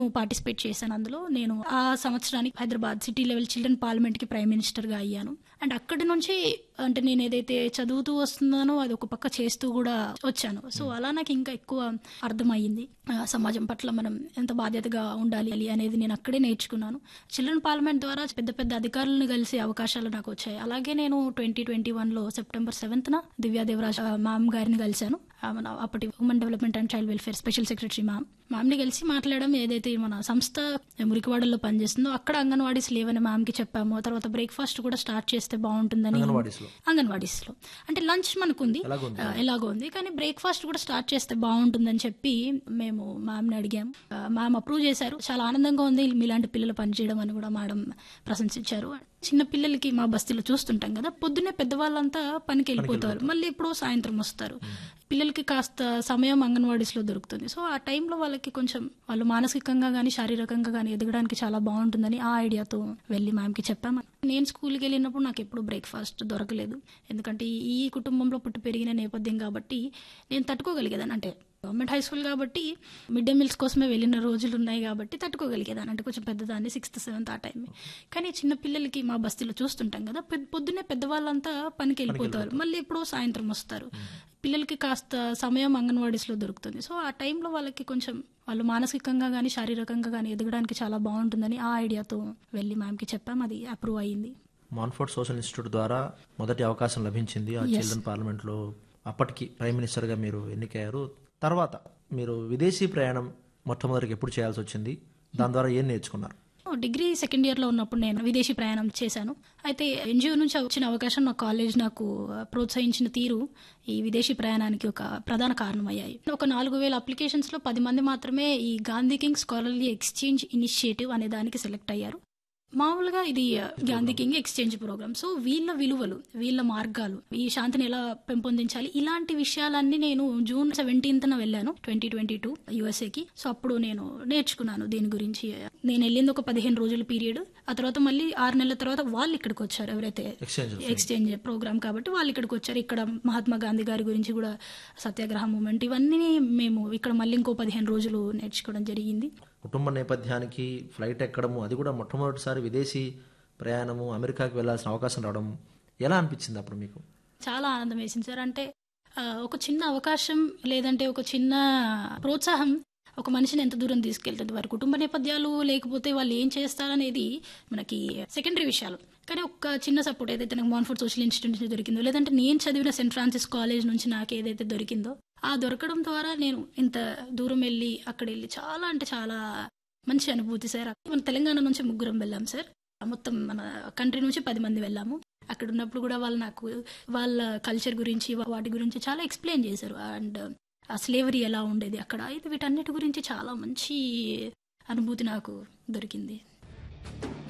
Participate చేశాను అందులో నేను ఆ సంవత్సరానికి Hyderabad city level children parliament కి ప్రైమ్ మినిస్టర్ గా అయ్యాను అండ్ అక్కడి నుంచి అంటే నేను ఏదైతే చదువుతూ వస్తున్నానో అది ఒక పక్క చేస్తూ కూడా వచ్చాను సో అలా నాకు ఇంకా ఎక్కువ అర్థమయ్యింది ఆ, సమాజం పట్ల మనం ఎంత బాధ్యతగా ఉండాలి అనేది నేను అక్కడే నేర్చుకున్నాను చిల్డ్రన్ పార్లమెంట్ ద్వారా పెద్ద పెద్ద అధికారులను కలిసే అవకాశాలు నాకు వచ్చాయి అలాగే నేను ట్వంటీ ట్వంటీ వన్లో సెప్టెంబర్ సెవెంత్న దివ్యా దేవరాజ్ మ్యామ్ గారిని కలిశాను ఆ, మన అప్పటి women development and child welfare special secretary ma'am మ్యామ్ని కలిసి మాట్లాడడం ఏదైతే మన సంస్థ మురికివాడల్లో పనిచేస్తుందో అక్కడ అంగన్వాడీస్ లేవని మ్యామ్కి చెప్పాము ఆ తర్వాత బ్రేక్ఫాస్ట్ కూడా స్టార్ట్ చేస్తే బాగుంటుందని అంగన్వాడీస్లో అంగన్వాడీస్లో అంటే లంచ్ మనకుంది ఎలాగుంది? ఆ, ఎలాగో ఉంది కానీ బ్రేక్ఫాస్ట్ కూడా స్టార్ట్ చేస్తే బాగుంటుందని చెప్పి మేము మ్యామ్ని అడిగాము ఆ, మ్యామ్ అప్రూవ్ చేశారు చాలా ఆనందంగా ఉంది మీలాంటి పిల్లలు పనిచేయడం అని కూడా మేడం ప్రశంసించారు చిన్న పిల్లలకి మా బస్తీలో చూస్తుంటాం కదా పొద్దున్నే పెద్దవాళ్ళంతా పనికి వెళ్ళిపోతారు మళ్ళీ ఎప్పుడో సాయంత్రం వస్తారు పిల్లలకి కాస్త సమయం అంగన్వాడీస్లో దొరుకుతుంది సో ఆ టైంలో వాళ్ళకి కొంచెం వాళ్ళు మానసికంగా కానీ శారీరకంగా కానీ ఎదగడానికి చాలా బాగుంటుందని ఆ ఐడియాతో వెళ్ళి మ్యామ్కి చెప్పాము నేను స్కూల్కి వెళ్ళినప్పుడు నాకు ఎప్పుడు బ్రేక్ఫాస్ట్ దొరకలేదు ఎందుకంటే ఈ- ఈ కుటుంబంలో పుట్టి పెరిగిన నేపథ్యం కాబట్టి నేను తట్టుకోగలిగేదాన్ని అంటే గవర్నమెంట్ హై స్కూల్ కాబట్టి మిడ్ డే మీల్స్ కోసమే వెళ్ళిన రోజులు ఉన్నాయి కాబట్టి తట్టుకోగలిగేదాన్ని అంటే కొంచెం పెద్దదాన్ని సిక్స్త్ సెవెంత్ ఆ టైం కానీ చిన్న పిల్లలకి మా బస్తీలో చూస్తుంటాం కదా పెద్ద- పొద్దున్నే పెద్దవాళ్ళంతా పనికి వెళ్ళిపోతారు మళ్ళీ ఎప్పుడో సాయంత్రం వస్తారు పిల్లలకి కాస్త సమయం అంగన్వాడీస్లో దొరుకుతుంది సో ఆ టైంలో వాళ్ళకి కొంచెం వాళ్ళు మానసికంగా కానీ శారీరకంగా కానీ ఎదగడానికి చాలా బాగుంటుందని ఆ ఐడియాతో వెళ్ళి మ్యామ్కి చెప్పాం అది అప్రూవ్ అయ్యింది మాన్ఫోర్డ్ సోషల్ ఇన్స్టిట్యూట్ ద్వారా మొదటి అవకాశం లభించింది ఆ చిల్డ్రన్ పార్లమెంట్లో అప్పటికి ప్రైమ్ మినిస్టర్గా మీరు ఎన్నికయ్యారు తర్వాత మీరు విదేశీ ప్రయాణం మొట్టమొదటికి ఎప్పుడు చేయాల్సి వచ్చింది దాని ద్వారా ఏం నేర్చుకున్నారు డిగ్రీ సెకండ్ ఇయర్ లో ఉన్నప్పుడు నేను విదేశీ ప్రయాణం చేశాను అయితే ఎన్జిఓ నుంచి వచ్చిన అవకాశం నా కాలేజ్ నాకు ప్రోత్సహించిన తీరు ఈ విదేశీ ప్రయాణానికి ఒక ప్రధాన కారణమయ్యాయి ఒక నాలుగు వేల అప్లికేషన్స్ లో పది మంది మాత్రమే ఈ Gandhi King scholarly exchange initiative అనే దానికి సెలెక్ట్ అయ్యారు మామూలుగా ఇది Gandhi King exchange programme so వీళ్ళ విలువలు వీళ్ళ మార్గాలు ఈ శాంతిని ఎలా పెంపొందించాలి ఇలాంటి విషయాలన్నీ నేను జూన్ సెవెంటీన్త్ వెళ్ళాను ట్వంటీ ట్వంటీ టూ యుఎస్ఏకి సో అప్పుడు నేను నేర్చుకున్నాను దీని గురించి నేను వెళ్ళింది ఒక పదిహేను రోజుల పీరియడ్ ఆ తర్వాత మళ్ళీ ఆరు నెలల తర్వాత వాళ్ళు ఇక్కడికి వచ్చారు ఎవరైతే ఎక్స్చేంజ్ ఎక్స్చేంజ్ ప్రోగ్రామ్ కాబట్టి వాళ్ళు ఇక్కడికి వచ్చారు ఇక్కడ మహాత్మా గాంధీ గారి గురించి కూడా సత్యాగ్రహ మూమెంట్ ఇవన్నీ మేము ఇక్కడ మళ్ళీ ఇంకో పదిహేను రోజులు నేర్చుకోవడం జరిగింది కుటుంబ నేపథ్యానికి ఫ్లైట్ ఎక్కడము అది కూడా మొట్టమొదటిసారి విదేశీ ప్రయాణము అమెరికాకి వెళ్ళాల్సిన అవకాశం రావడం ఎలా అనిపించింది అప్పుడు మీకు చాలా ఆనందం వేసింది సార్ అంటే ఆ, ఒక చిన్న అవకాశం లేదంటే ఒక చిన్న ప్రోత్సాహం ఒక మనిషిని ఎంత దూరం తీసుకెళ్తుంది వారి కుటుంబ నేపథ్యాలు లేకపోతే వాళ్ళు ఏం చేస్తారనేది మనకి సెకండరీ విషయాలు కానీ ఒక చిన్న సపోర్ట్ ఏదైతే నాకు మాన్ఫోర్డ్ సోషల్ ఇన్స్టిట్యూట్ నుంచి దొరికిందో లేదంటే నేను చదివిన సెంట్ ఫ్రాన్సిస్ కాలేజ్ నుంచి నాకు ఏదైతే దొరికిందో ఆ దొరకడం ద్వారా నేను ఇంత దూరం వెళ్ళి అక్కడ వెళ్ళి చాలా అంటే చాలా మంచి అనుభూతి సార్ మన తెలంగాణ నుంచి ముగ్గురం వెళ్ళాం సార్ మొత్తం మన కంట్రీ నుంచి పది మంది వెళ్ళాము అక్కడ ఉన్నప్పుడు కూడా వాళ్ళు నాకు వాళ్ళ కల్చర్ గురించి వాటి గురించి చాలా ఎక్స్ప్లెయిన్ చేశారు అండ్ ఆ స్లేవరీ ఎలా ఉండేది అక్కడ ఇది వీటన్నిటి గురించి చాలా మంచి అనుభూతి నాకు దొరికింది